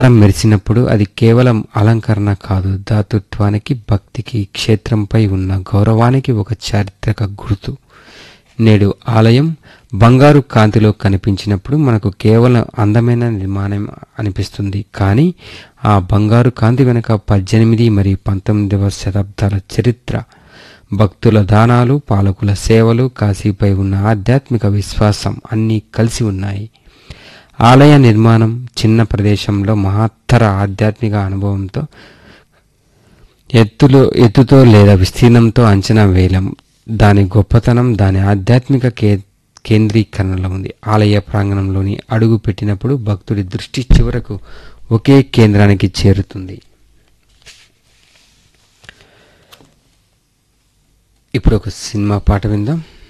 తారం మెరిసినప్పుడు అది కేవలం అలంకరణ కాదు దాతృత్వానికి భక్తికి క్షేత్రంపై ఉన్న గౌరవానికి ఒక చారిత్రక గుర్తు నేడు ఆలయం బంగారు కాంతిలో కనిపించినప్పుడు మనకు కేవలం అందమైన నిర్మాణం అనిపిస్తుంది కానీ ఆ బంగారు కాంతి వెనుక పద్దెనిమిది మరియు పంతొమ్మిదవ శతాబ్దాల చరిత్ర భక్తుల దానాలు పాలకుల సేవలు కాశీపై ఉన్న ఆధ్యాత్మిక విశ్వాసం అన్నీ కలిసి ఉన్నాయి ఆలయ నిర్మాణం చిన్న ప్రదేశంలో మహత్తర ఆధ్యాత్మిక అనుభవంతో ఎత్తులో ఎత్తుతో లేదా విస్తీర్ణంతో అంచనా వేయలేం దాని గొప్పతనం దాని ఆధ్యాత్మిక కే కేంద్రీకరణలో ఉంది ఆలయ ప్రాంగణంలోని అడుగు పెట్టినప్పుడు భక్తుడి దృష్టి చివరకు ఒకే కేంద్రానికి చేరుతుంది ఇప్పుడు ఒక సినిమా పాట విందాం